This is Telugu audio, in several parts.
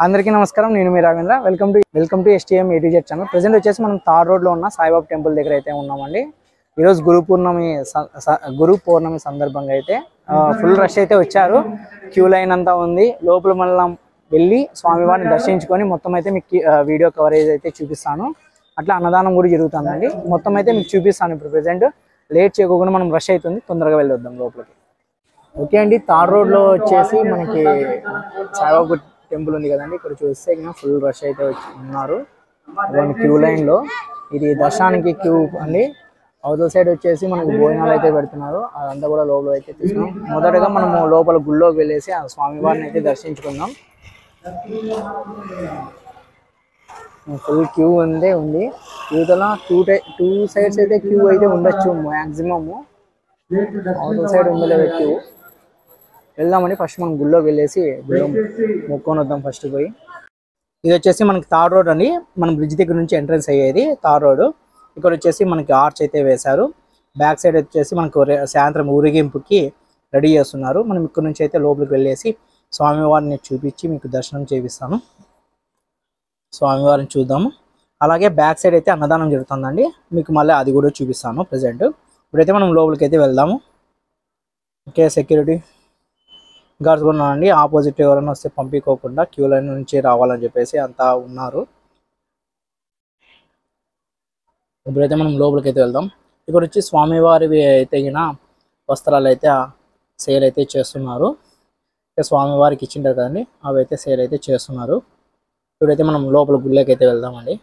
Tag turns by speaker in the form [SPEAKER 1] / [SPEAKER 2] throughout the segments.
[SPEAKER 1] అందరికీ నమస్కారం నేను మీ Raghavendra welcome to welcome to STM A Z channel present వచ్చేసి మనం తార్ రోడ్ లో ఉన్న సాయిబాబా టెంపుల్ దగ్గర అయితే ఉన్నామండి ఈరోజు గురు పూర్ణమి స- స- గురు పౌర్ణమి సందర్భంగా అయితే ఫుల్ రష్ అయితే వచ్చారు క్యూ లైన్ అంతా ఉంది లోపల మనం వెళ్ళి స్వామివారిని దర్శించుకొని మొత్తం అయితే మీకు వీడియో కవరేజ్ అయితే చూపిస్తాను అట్లా అన్నదానం కూడా జరుగుతుందండి మొత్తం అయితే మీకు చూపిస్తాను ఇప్పుడు ప్రజెంట్ లేట్ చేయకుండా మనం రష్ అవుతుంది తొందరగా వెళ్ళొద్దాం లోపలికి ఓకే అండి తార్ రోడ్ లో వచ్చేసి మనకి సాయిబాబా టెంపుల్ ఉంది కదండి ఇక్కడ చూస్తే ఫుల్ రష్ అయితే వచ్చి ఉన్నారు క్యూ లైన్ లో ఇది దర్శనానికి క్యూ అండి అవతల సైడ్ వచ్చేసి మనకు భోజనాలు అయితే పెడుతున్నారు అదంతా కూడా లోపల అయితే తీసుకున్నాం మొదటగా మనము లోపల గుళ్ళోకి వెళ్ళేసి ఆ స్వామివారిని అయితే దర్శించుకుందాం ఫుల్ క్యూ ఉందే ఉంది యువతల టూ టై టూ సైడ్స్ అయితే క్యూ అయితే ఉండొచ్చు మ్యాక్సిమము అవతల సైడ్ ఉందో లేదో క్యూ వెళ్దామని ఫస్ట్ మనం గుళ్ళోకి వెళ్ళేసి గుళ్ళో మొక్కొని వద్దాం ఫస్ట్ పోయి ఇది వచ్చేసి మనకి తార్ రోడ్ అండి మనం బ్రిడ్జ్ దగ్గర నుంచి ఎంట్రన్స్ అయ్యేది తార్ రోడ్ ఇక్కడ వచ్చేసి మనకి ఆర్చ్ అయితే వేశారు బ్యాక్ సైడ్ వచ్చేసి మనకు రే- సాయంత్రం ఊరేగింపుకి రెడీ చేస్తున్నారు మనం ఇక్కడ నుంచి అయితే లోపలికి వెళ్ళేసి స్వామివారిని చూపించి మీకు దర్శనం చేపిస్తాను స్వామివారిని చూద్దాము అలాగే బ్యాక్ సైడ్ అయితే అన్నదానం జరుగుతుందండి మీకు మళ్ళీ అది కూడా చూపిస్తాను ప్రజెంట్ ఇప్పుడైతే మనం లోపలికి అయితే వెళ్దాము ఓకే సెక్యూరిటీ గార్డ్స్ కూడా ఉన్నారండి ఆపోజిట్ ఎవరైనా వస్తే పంపించుకోకుండా క్యూ లైన్ నుంచి రావాలని చెప్పేసి అంతా ఉన్నారు ఇప్పుడైతే మనం లోపలికి అయితే వెళ్దాం ఇక్కడ వచ్చి స్వామివారివి అయితే గిన వస్త్రాలు అయితే సేల్ అయితే చేస్తున్నారు ఇక స్వామివారికి ఇచ్చింటారు కదండి అవి అయితే సేల్ అయితే చేస్తున్నారు ఇప్పుడైతే మనం లోపల గుళ్ళకి అయితే వెళ్దామండి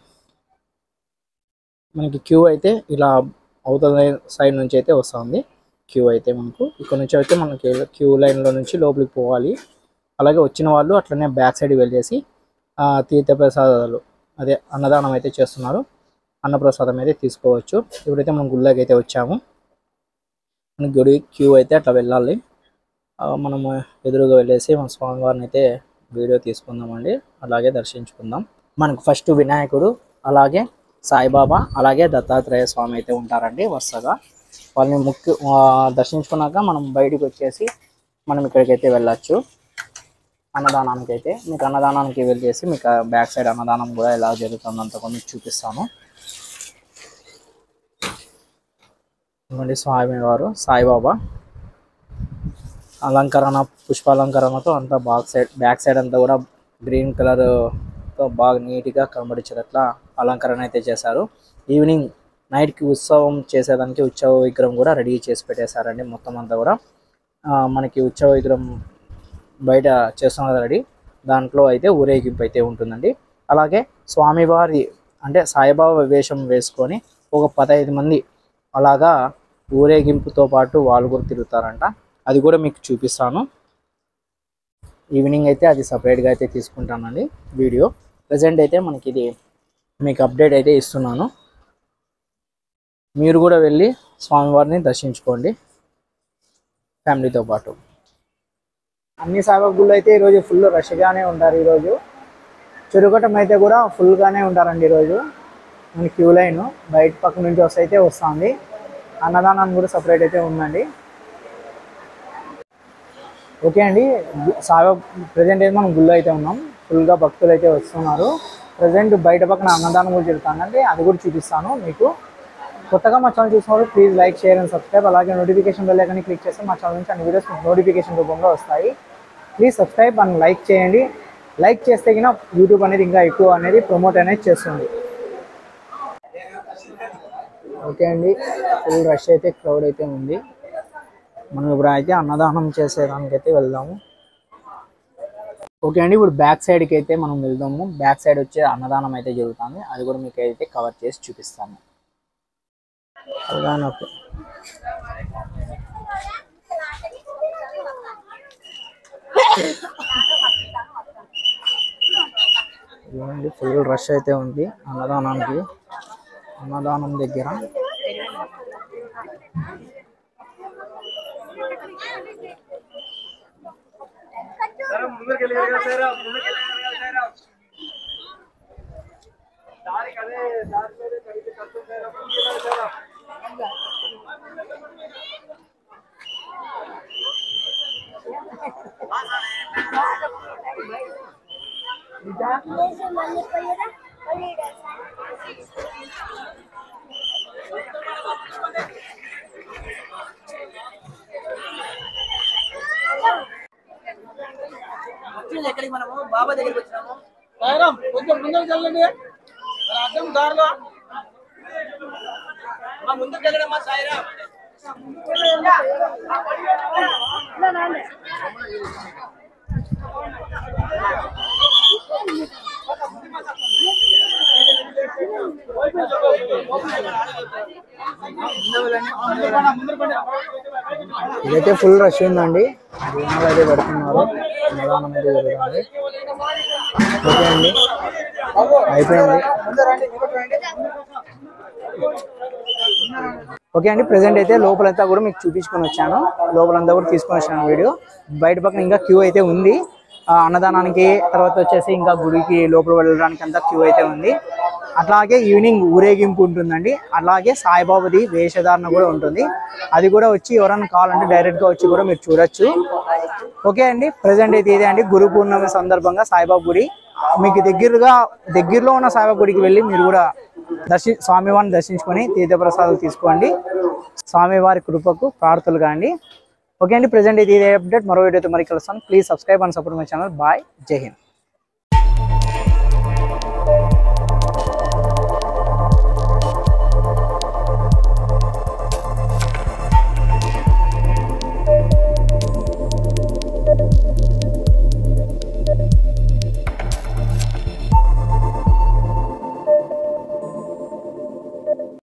[SPEAKER 1] మనకి క్యూ అయితే ఇలా అవతల సైడ్ నుంచి అయితే వస్తుంది క్యూ అయితే మనకు ఇక్కడ నుంచి అయితే మనకి క్యూ లైన్లో నుంచి లోపలికి పోవాలి అలాగే వచ్చిన వాళ్ళు అట్లనే బ్యాక్ సైడ్ వెళ్ళేసి ఆ, తీర్థప్రసాదాలు అదే అన్నదానం అయితే చేస్తున్నారు అన్నప్రసాదం అయితే తీసుకోవచ్చు ఇప్పుడైతే మనం గుళ్ళకి అయితే వచ్చాము మన గుడి క్యూ అయితే అట్లా వెళ్ళాలి ఆ, మనము ఎదురుగా వెళ్ళేసి మన స్వామివారిని అయితే వీడియో తీసుకుందామండి అలాగే దర్శించుకుందాం మనకు ఫస్ట్ వినాయకుడు అలాగే సాయిబాబా అలాగే దత్తాత్రేయ స్వామి అయితే ఉంటారండి వరుసగా వాళ్ళని ముఖ్య ఆ, దర్శించుకున్నాక మనం బయటికి వచ్చేసి మనం ఇక్కడికైతే వెళ్ళచ్చు అన్నదానానికి అయితే మీకు అన్నదానానికి వెళ్ళేసి మీకు బ్యాక్ సైడ్ అన్నదానం కూడా ఎలా జరుగుతుందో అంత కొన్ని చూపిస్తాను ఇవ్వండి స్వామి వారు సాయిబాబా అలంకరణ పుష్పాలంకరణతో అంతా బాక్ సైడ్ బ్యాక్ సైడ్ అంతా కూడా గ్రీన్ కలర్ తో బాగా నీట్గా కనబడించేటట్లా అలంకరణ అయితే చేశారు ఈవినింగ్ నైట్కి ఉత్సవం చేసేదానికి ఉత్సవ విగ్రహం కూడా రెడీ చేసి పెట్టేశారండి మొత్తం అంతా కూడా ఆ, మనకి ఉత్సవ విగ్రహం బయట చేస్తున్నారు రెడీ దాంట్లో అయితే ఊరేగింపు అయితే ఉంటుందండి అలాగే స్వామివారి అంటే సాయిబాబా వేషం వేసుకొని ఒక పదహైదు మంది అలాగా ఊరేగింపుతో పాటు వాళ్ళు కూడా తిరుగుతారంట అది కూడా మీకు చూపిస్తాను ఈవినింగ్ అయితే అది సపరేట్గా అయితే తీసుకుంటానండి వీడియో ప్రజెంట్ అయితే మనకి ఇది మీకు అప్డేట్ అయితే ఇస్తున్నాను మీరు కూడా వెళ్ళి స్వామివారిని దర్శించుకోండి ఫ్యామిలీతో పాటు అన్ని సాయిబాబా గుళ్ళు అయితే ఈరోజు ఫుల్ రష్గానే ఉంటారు ఈరోజు చెరుకటం అయితే కూడా ఫుల్గానే ఉంటారండి ఈరోజు మన క్యూ లైన్ బయట పక్క నుంచి వస్తే అయితే వస్తుంది అన్నదానం కూడా సపరేట్ అయితే ఉందండి ఓకే అండి గు- సాయిబాబా ప్రజెంట్ అయితే మనం గుళ్ళు అయితే ఉన్నాం ఫుల్గా భక్తులు అయితే వస్తున్నారు ప్రజెంట్ బయట పక్కన అన్నదానం కూడా జరుగుతుందండి అది కూడా చూపిస్తాను మీకు కొత్తగా మా ఛానల్ చూసినప్పుడు please like share and subscribe అలాగే నోటిఫికేషన్ బెల్ ఐకాన్ని క్లిక్ చేస్తే మా ఛానల్ నుంచి అన్ని వీడియోస్ నోటిఫికేషన్ రూపంలో వస్తాయి ప్లీజ్ సబ్స్క్రైబ్ అండ్ లైక్ చేయండి లైక్ చేస్తే కినా యూట్యూబ్ అనేది ఇంకా ఎక్కువ అనేది ప్రమోట్ అనేది చేస్తుంది ఓకే అండి ఫుల్ రష్ అయితే క్రౌడ్ అయితే ఉంది మనం ఇప్పుడు అయితే అన్నదానం చేసేదానికి అయితే వెళ్దాము ఓకే అండి ఇప్పుడు బ్యాక్ సైడ్కి అయితే మనం వెళ్దాము బ్యాక్ సైడ్ వచ్చే అన్నదానం అయితే జరుగుతుంది అది కూడా మీకు అయితే కవర్ చేసి చూపిస్తాను అన్నదానం ఓకే ఇదిగోండి ఫుల్ రష్ అయితే ఉంది అన్నదానానికి అన్నదానం దగ్గర
[SPEAKER 2] వచ్చింది ఎక్కడికి మనము బాబా దగ్గరికి వచ్చినాము
[SPEAKER 3] సాయిరామ్ కొంచెం ముందుకు వెళ్ళండి అలా అడ్డం దారిలో
[SPEAKER 2] మా ముందుకు వెళ్ళడమ్మా సాయిరా
[SPEAKER 1] ఇదైతే ఫుల్ రష్ ఉందండి జనాలు అయితే పెడుతున్నారు నిదానం అయితే జరుగుతుంది ఓకే అండి అయిపోయింది ఓకే అండి ప్రెసెంట్ అయితే లోపలంతా కూడా మీకు చూపించుకొని వచ్చాను లోపలంతా కూడా తీసుకొని వచ్చాను వీడియో బయట పక్కన ఇంకా క్యూ అయితే ఉంది ఆ, అన్నదానానికి తర్వాత వచ్చేసి ఇంకా గుడికి లోపల వెళ్ళడానికి అంతా క్యూ అయితే ఉంది అట్లాగే ఈవినింగ్ ఊరేగింపు ఉంటుందండి అలాగే సాయిబాబాది వేషధారణ కూడా ఉంటుంది అది కూడా వచ్చి ఎవరైనా కావాలంటే డైరెక్ట్ గా వచ్చి కూడా మీరు చూడొచ్చు ఓకే అండి ప్రజెంట్ అయితే ఇదే అండి గురు పూర్ణమి సందర్భంగా సాయిబాబా గుడి మీకు దగ్గరగా దగ్గరలో ఉన్న సాయిబాబా గుడికి వెళ్ళి మీరు కూడా దర్శి స్వామివారిని దర్శించుకొని తీర్థప్రసాదాలు తీసుకోండి స్వామివారి కృపకు ప్రార్థనలు కాండి ఓకే అండి ప్రజెంట్ ఇది ఇదే అప్డేట్ మరో వీడియోతో మరి కలుస్తాను please subscribe and support my channel bye Jai Hind